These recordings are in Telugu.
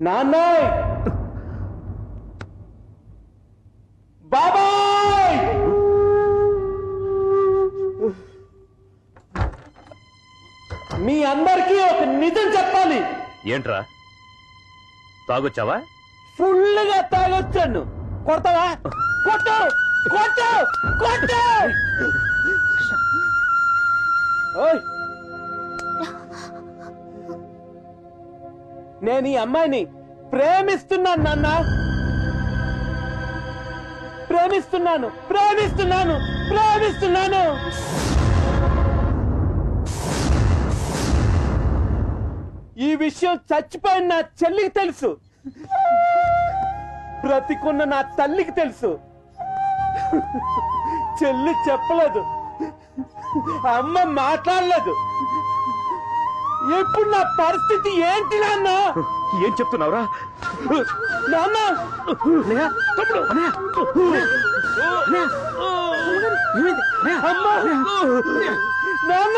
నాన్నయ్ బాబాయ్ మీ అందరికీ ఒక నిజం చెప్పాలి ఏంట్రా తాగొచ్చావా ఫుల్గా తాగొచ్చాను కొడతావా కొట్టు కొట్టు కొట్టు ఓయ్. నేను ఈ అమ్మాయిని ప్రేమిస్తున్నాను నాన్న ప్రేమిస్తున్నాను ప్రేమిస్తున్నాను ప్రేమిస్తున్నాను ఈ విషయం చచ్చిపోయిన నా చెల్లికి తెలుసు బ్రతికున్న నా తల్లికి తెలుసు చెల్లి చెప్పలేదు అమ్మ మాట్లాడలేదు ఇప్పుడు నా పరిస్థితి ఏంటి నాన్న ఏం చెప్తున్నావురా నాన్న తమ్ముడు అమ్మ నాన్న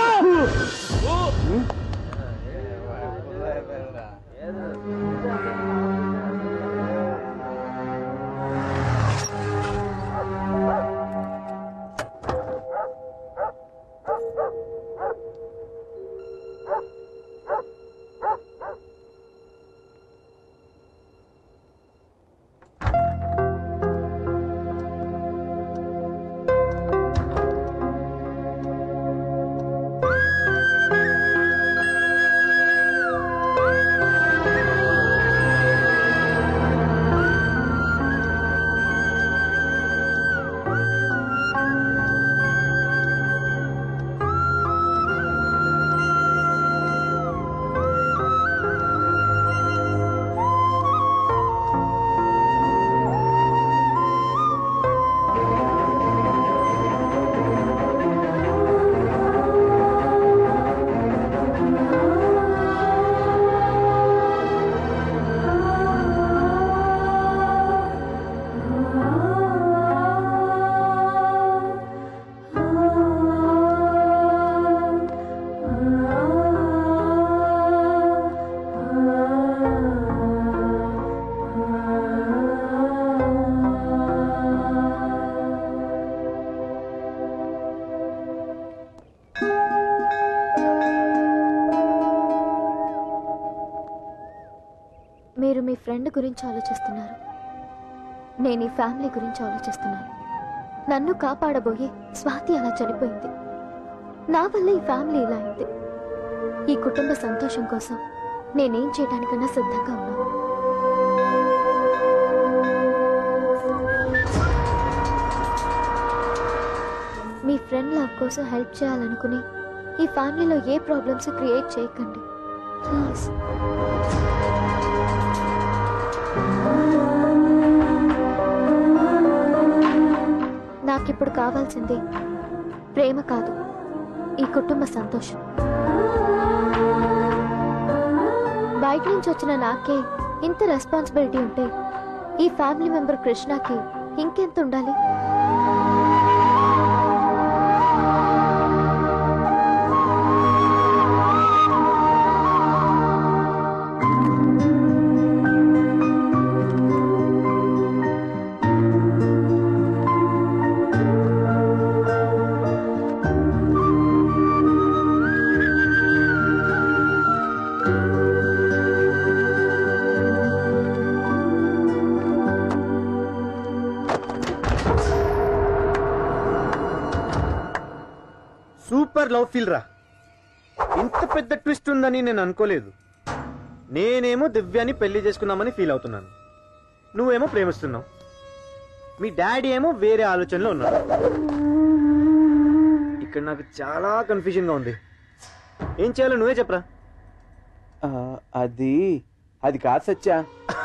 మీరు మీ ఫ్రెండ్ గురించి ఆలోచిస్తున్నారు నేను ఈ ఫ్యామిలీ గురించి ఆలోచిస్తున్నాను నన్ను కాపాడబోయే స్వాతి అలా చనిపోయింది నా వల్ల ఈ ఫ్యామిలీ ఇలా అయింది ఈ కుటుంబ సంతోషం కోసం నేనేం చేయడానికన్నా సిద్ధంగా ఉన్నాను మీ ఫ్రెండ్ లవ్ కోసం హెల్ప్ చేయాలనుకుని ఈ ఫ్యామిలీలో ఏ ప్రాబ్లమ్స్ క్రియేట్ చేయకండి ప్లీజ్ నాకిప్పుడు కావాల్సింది ప్రేమ కాదు ఈ కుటుంబ సంతోషం బయట నుంచి వచ్చిన నాకే ఇంత రెస్పాన్సిబిలిటీ ఉంటే ఈ ఫ్యామిలీ మెంబర్ కృష్ణకి ఇంకెంత ఉండాలి సూపర్ లవ్ ఫీల్ రా ఇంత పెద్ద ట్విస్ట్ ఉందని నేను అనుకోలేదు నేనేమో దివ్యాని పెళ్లి చేసుకుందామని ఫీల్ అవుతున్నాను నువ్వేమో ప్రేమిస్తున్నావు మీ డాడీ ఏమో వేరే ఆలోచనలో ఉన్నాడు ఇక్కడ నాకు చాలా కన్ఫ్యూజన్ గా ఉంది ఏం చేయాలో నువ్వే చెప్పరా ఆ, అది అది కాదు సత్యా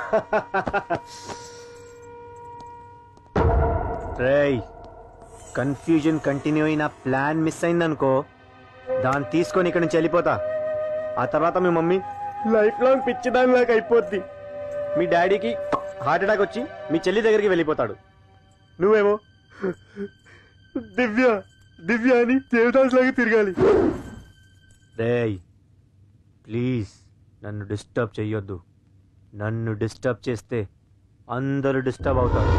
రేయ్ కన్ఫ్యూజన్ కంటిన్యూ అయిన ప్లాన్ మిస్ అయిందనుకో దాన్ని తీసుకొని ఇక్కడ నుంచి వెళ్ళిపోతా ఆ తర్వాత మీ మమ్మీ లైఫ్ లాంగ్ పిచ్చిదాని లాగా అయిపోద్ది మీ డాడీకి హార్ట్ అటాక్ వచ్చి మీ చెల్లి దగ్గరికి వెళ్ళిపోతాడు నువ్వేమో దివ్య దివ్య అని దేవదాస్ లాగా తిరగాలి రేయ్ ప్లీజ్ నన్ను డిస్టర్బ్ చెయ్యొద్దు నన్ను డిస్టర్బ్ చేస్తే అందరూ డిస్టర్బ్ అవుతారు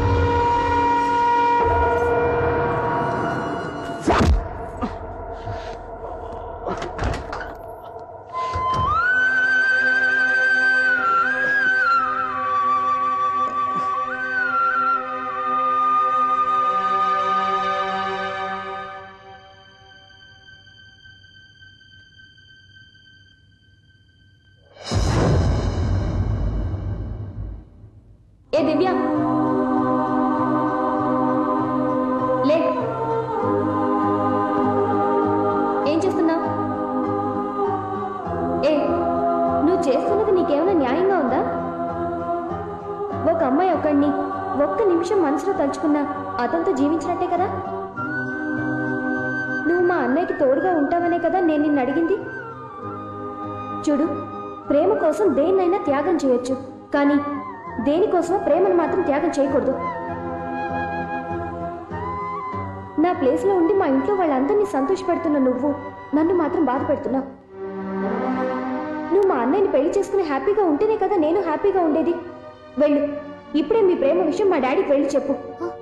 ఏ దివ్య లే ఏం చేస్తున్నావు ఏ నువ్వు చేస్తున్నది నీకేమైనా న్యాయంగా ఉందా ఒక అమ్మాయి ఒకడిని ఒక్క నిమిషం మనసులో తలుచుకున్నా అతనితో జీవించినట్టే కదా నువ్వు మా అన్నయ్యకి తోడుగా ఉంటావనే కదా నేను నిన్ను అడిగింది చూడు ప్రేమ కోసం దేన్నైనా త్యాగం చేయొచ్చు కానీ దేనికోసమో ప్రేమను మాత్రం త్యాగం చేయకూడదు నా ప్లేస్లో ఉండి మా ఇంట్లో వాళ్ళందరినీ సంతోషపెడుతున్న నువ్వు నన్ను మాత్రం బాధ పెడుతున్నావు నువ్వు మా అన్నయ్యని పెళ్లి చేసుకుని హ్యాపీగా ఉంటేనే కదా నేను హ్యాపీగా ఉండేది వెళ్ళు ఇప్పుడే మీ ప్రేమ విషయం మా డాడీకి వెళ్ళి చెప్పు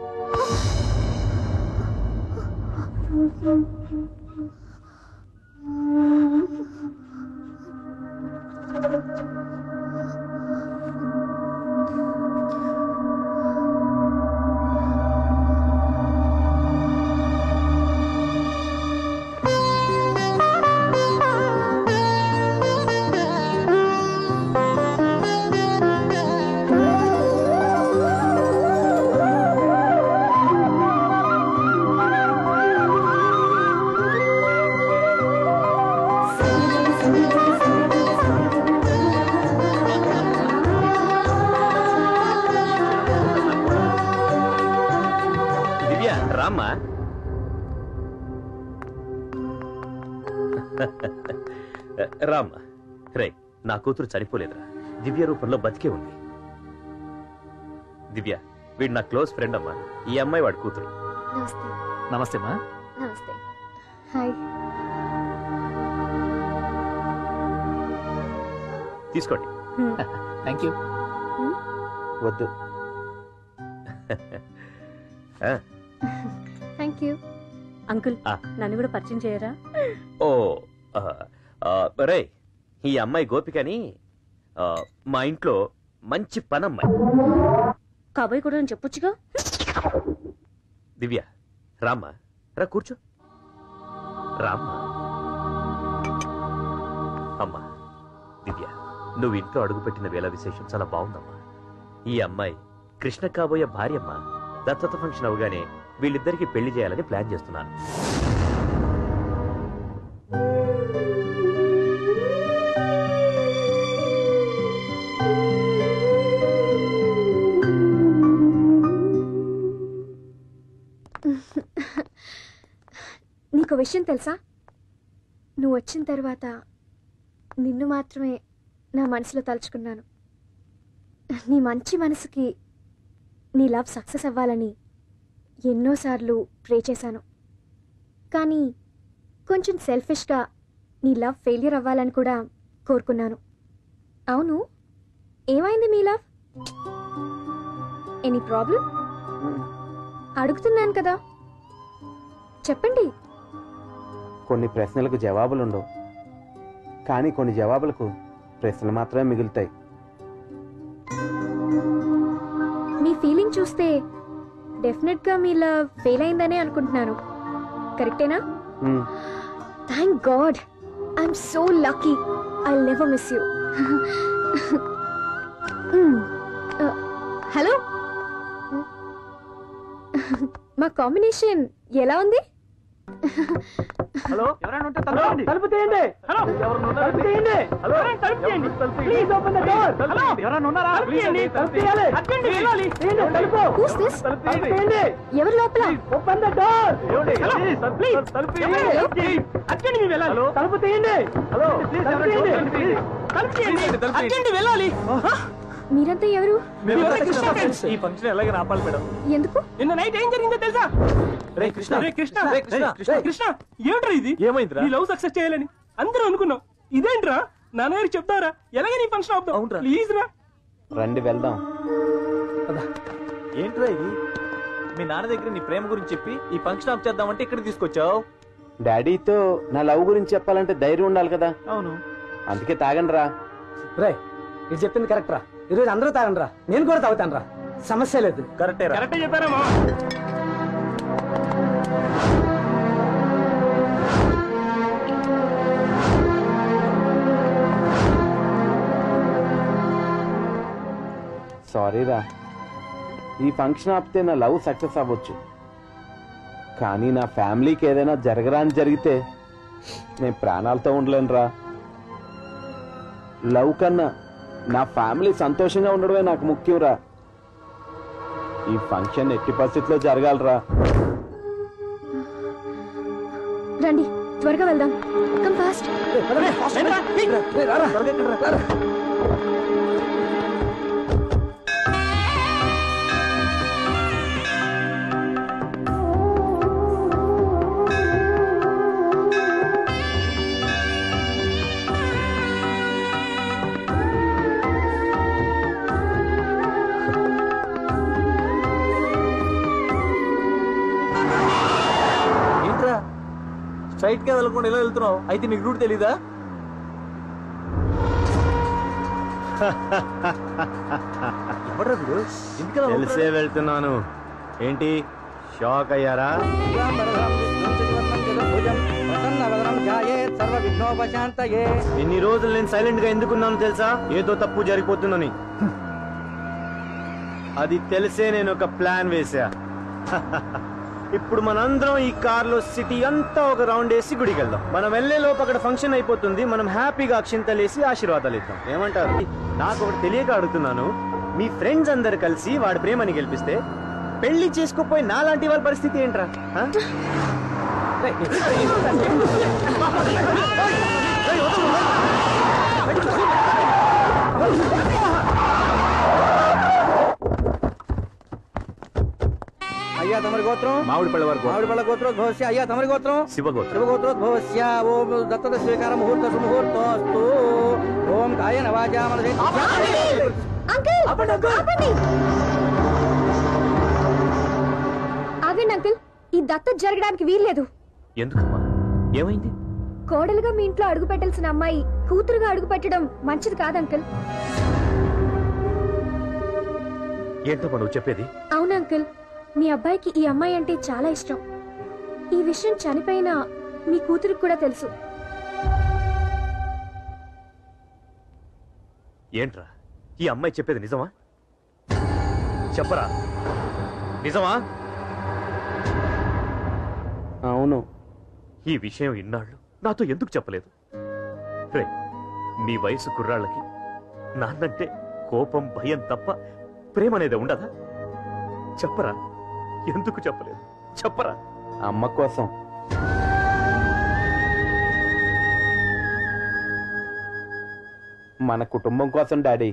దివ్య రామ్మా రామ్మా రే నా కూతురు చనిపోలేదురా దివ్య రూపంలో బతికే ఉంది దివ్య వీడు నా క్లోజ్ ఫ్రెండ్ అమ్మా ఈ అమ్మాయి వాడి కూతురు నమస్తే నమస్తే మా నమస్తే హాయ్ తీసుకోండి థ్యాంక్ యూ వద్దు ఆ, థ్యాంక్ యూ అంకుల్ ఆ. నన్ను కూడా పరిచయం చేయరా ఓ ఆ, ఆ, రే ఈ అమ్మాయి గోపికని ఆ, మా ఇంట్లో మంచి పనమ్మాయి కాబోయ్ కూడా అని చెప్పొచ్చుగా దివ్య రామ్మా రా కూర్చో రామ్మా అమ్మా దివ్య నువ్వు ఇంట్లో అడుగుపెట్టిన వేళ విశేషం చాలా బాగుందమ్మా ఈ అమ్మాయి కృష్ణ కాబోయే భార్యమ్మా దత్తత ఫంక్షన్ అవగానే వీళ్ళిద్దరికి పెళ్లి చేయాలని ప్లాన్ చేస్తున్నాను నీకు విషయం తెలుసా నువ్వు వచ్చిన తర్వాత నిన్ను మాత్రమే నా మనసులో తలుచుకున్నాను నీ మంచి మనసుకి నీ లవ్ సక్సెస్ అవ్వాలని ఎన్నోసార్లు ప్రే చేశాను కానీ కొంచెం సెల్ఫిష్గా నీ లవ్ ఫెయిల్యూర్ అవ్వాలని కూడా కోరుకున్నాను అవును ఏమైంది మీ లవ్ ఎనీ ప్రాబ్లం అడుగుతున్నాను కదా చెప్పండి కొన్ని ప్రశ్నలకు జవాబులు ఉండవు కానీ కొన్ని జవాబులకు ప్రశ్నలు మాత్రమే మిగులుతాయి మీ ఫీలింగ్ చూస్తే డెఫినెట్ గా మీ లవ్ ఫెయిల్ అయిందనే అనుకుంటున్నాను కరెక్టేనా మ్మ్. Thank god I'm so lucky I never miss you hello మా కాంబినేషన్ ఎలా ఉంది హలో ఎవరైనా ఉంటే తలుపు తలుపు తీయండి హలో తలుపు తీయండి హలో తలుపు తీయండి please open the door hello ఎవరైనా ఉన్నారా తలుపు తీయండి తలుపు తీయాలి అటెండి వెళ్ళాలి తీయండి తలుపు Who's this? తలుపు తీయండి ఎవరు లోపల ఓపెన్ ద డోర్ ప్లీజ్ తలుపు తీయండి అటెండి మీరు వెళ్ళాలి తలుపు తీయండి హలో తలుపు తీయండి తలుపు తీయండి అటెండి వెళ్ళాలి మీరంతా ఎవరు ఈ ఫంక్షన్ ఎలాగ ఆపాలి మేడం ఎందుకు నిన్న నైట్ ఏం జరిగిందో తెలుసా రే కృష్ణ రే కృష్ణ రే కృష్ణ కృష్ణ కృష్ణ ఏమిట్రా ఇది ఏమైందిరా? నీ లవ్ సక్సెస్ చేయాలని అందరూ అనుకున్నాం ఇదేంట్రా నాన్నగారికి చెప్తారా ఎలాగే నీ ఫంక్షన్ అవుతావు అవునురా. ప్లీజ్ రా రండి వెళ్దాం ఏంట్రా ఇది మీ నాన్న దగ్గర నీ ప్రేమ గురించి చెప్పి ఈ ఫంక్షన్ ఆఫ్ చేద్దామంటే ఇక్కడ తీసుకొచ్చావు డాడీతో నా లవ్ గురించి చెప్పాలంటే ధైర్యం ఉండాలి కదా అవును అందుకే తాగండి రా రే ఇది చెప్పింది కరెక్ట్ రా ఈరోజు అందరూ తాగండి రా నేను కూడా తాగుతాను రా సమస్య లేదు కరెక్టే కరెక్టే చెప్పారమ్మా సారీ రా ఈ ఫంక్షన్ ఆపితే నా లవ్ సక్సెస్ అవ్వచ్చు కానీ నా ఫ్యామిలీకి ఏదైనా జరగరా అని జరిగితే నేను ప్రాణాలతో ఉండలేను రా లవ్ కన్నా నా ఫ్యామిలీ సంతోషంగా ఉండడమే నాకు ముఖ్యం రా ఈ ఫంక్షన్ ఎట్టి పరిస్థితిలో జరగాలరా రండి త్వరగా వెళ్దాం కమ్ ఫాస్ట్ ఏంట్రా స్ట్రైట్ గా వెళ్ళకుండా ఇలా వెళ్తున్నావు అయితే నీకు రూట్ తెలీదా ఎవడ్రా వీడు? ఎందుకలా తెలిసే వెళ్తున్నాను ఏంటి షాక్ అయ్యారా ఇన్ని రోజులు నేను సైలెంట్ గా ఎందుకున్నాను తెలుసా ఏదో తప్పు జరిగిపోతుందని అది తెలిసే నేను ఒక ప్లాన్ వేసా ఇప్పుడు మనందరం ఈ కార్ లో సిటీ అంతా ఒక రౌండ్ వేసి గుడికి వెళ్దాం మనం వెళ్లే లోపు అక్కడ ఫంక్షన్ అయిపోతుంది మనం హ్యాపీగా అక్షింతలేసి ఆశీర్వాదాలు ఇద్దాం ఏమంటారు నాకు ఒకటి తెలియక అడుగుతున్నాను మీ ఫ్రెండ్స్ అందరు కలిసి వాడి ప్రేమని గెలిపిస్తే పెళ్లి చేసుకోపోయి నాలాంటి వాళ్ళ పరిస్థితి ఏంట్రా ఆ? అయ్యా తమరి గోత్రం మామిడి పళ్ళ వరకు మామిడి పళ్ళ గోత్రం ఘోష్య అయ్యా తమరి గోత్రం శివగోత్రం శివగోత్ర ఘోష్య ఓం దత్తత స్వీకార ముహూర్త సుముహూర్తోస్తు ఓం కాయ నవాజా మన అంకుల్ ఆపండి ఆగండి అంకుల్ ఈ దత్త జరగడానికి వీల్లేదు ఎందుకమ్మా ఏమైంది కోడలుగా మీ ఇంట్లో అడుగు పెట్టాల్సిన అమ్మాయి కూతురుగా అడుగు పెట్టడం మంచిది కాదు అంకుల్ ఏంటమ్మా నువ్వు చెప్పేది అవును అంకుల్ మీ అబ్బాయికి ఈ అమ్మాయి అంటే చాలా ఇష్టం ఈ విషయం చనిపోయిన మీ కూతురికి కూడా తెలుసు ఏంట్రా ఈ అమ్మాయి చెప్పేది నిజమా చెప్పరా నిజమా అవును ఈ విషయం ఇన్నాళ్ళు నాతో ఎందుకు చెప్పలేదు రే నీ వయసు కుర్రాళ్ళకి నాన్నంటే కోపం భయం తప్ప ప్రేమ అనేది ఉండదా చెప్పరా ఎందుకు చెప్పలేదు చెప్పరా అమ్మ కోసం మన కుటుంబం కోసం డాడీ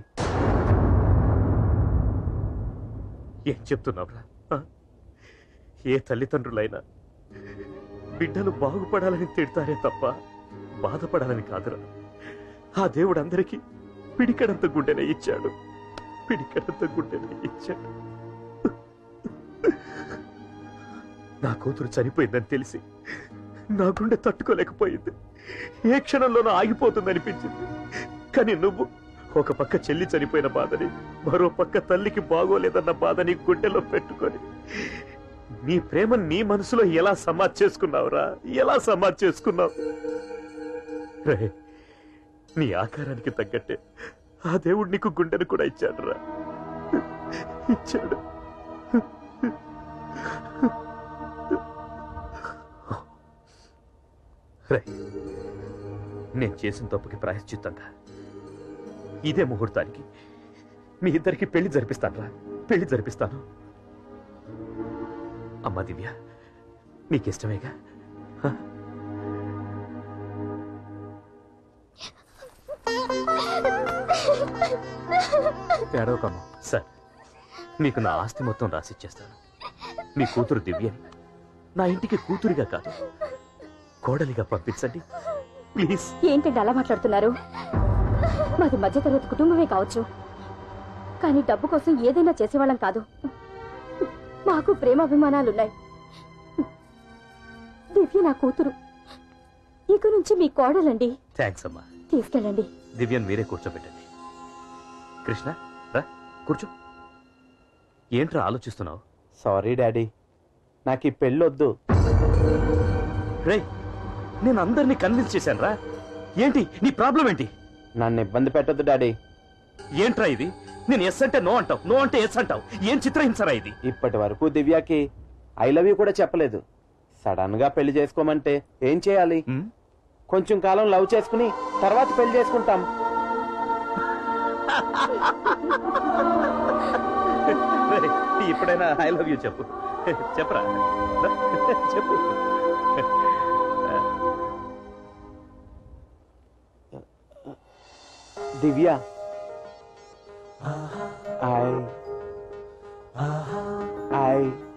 ఏం చెప్తున్నావురా ఆ? ఏ తల్లిదండ్రులైనా బిడ్డలు బాగుపడాలని తిడతారే తప్ప బాధపడాలని కాదురా ఆ దేవుడు అందరికీ పిడికడంత గుండెనే ఇచ్చాడు పిడికడంత గుండెనే ఇచ్చాడు నా కూతురు చనిపోయిందని తెలిసి నా గుండె తట్టుకోలేకపోయింది ఏ క్షణంలోనూ ఆగిపోతుందనిపించింది కానీ నువ్వు ఒక పక్క చెల్లి చనిపోయిన బాధని మరో పక్క తల్లికి బాగోలేదన్న బాధని గుండెలో పెట్టుకొని నీ ప్రేమ నీ మనసులో ఎలా సమాధి చేసుకున్నావురా ఎలా సమాధి చేసుకున్నావు రే నీ ఆకారానికి తగ్గట్టే ఆ దేవుడు నీకు గుండెను కూడా ఇచ్చాడు రా ఇచ్చాడు రే నేను చేసిన తప్పుకి ప్రాయశ్చిత్తంగా ఇదే ముహూర్తానికి మీ ఇద్దరికి పెళ్లి జరిపిస్తాను రా పెళ్లి జరిపిస్తాను అమ్మా దివ్య నీకిష్టమేగా హ? ఏడవకమ్మా సార్ మీకు నా ఆస్తి మొత్తం రాసిచ్చేస్తాను మీ కూతురు దివ్యని నా ఇంటికి కూతురిగా కాదు కోడలిగా పంపించండి ప్లీజ్ ఏంటంటే అలా మాట్లాడుతున్నారు మాది మధ్యతరగతి కుటుంబమే కావచ్చు కానీ డబ్బు కోసం ఏదైనా చేసేవాళ్ళం కాదు మాకు ప్రేమాభిమానాలున్నాయి దివ్య నా కూతురు ఇక నుంచి మీ కోడలండి థ్యాంక్స్ అమ్మా తీసుకెళ్ళండి దివ్యన్ మీరే కూర్చోబెట్టండి కృష్ణ రా కూర్చో ఏంట్రా ఆలోచిస్తున్నావు సారీ డాడీ నాకు ఈ పెళ్ళొద్దు రే నేను అందరినీ కన్విన్స్ చేశాను రా ఏంటి నీ ప్రాబ్లం ఏంటి నన్ను ఇబ్బంది పెట్టొద్దు డాడీ ఏంట్రా ఇది నేను ఎస్ అంటే నో అంటావు నో అంటే ఎస్ అంటావు ఏం చిత్రహింసరా ఇది ఇప్పటి వరకు దివ్యకి ఐ లవ్ యూ కూడా చెప్పలేదు సడన్ గా పెళ్లి చేసుకోమంటే ఏం చేయాలి ఉమ్, కొంచెం కాలం లవ్ చేసుకుని తర్వాత పెళ్లి చేసుకుంటాం రేయ్, ఇప్పుడైనా ఐ లవ్ యూ చెప్పు చెప్పరా రా, చెప్పు దివ్య ఐ ఐ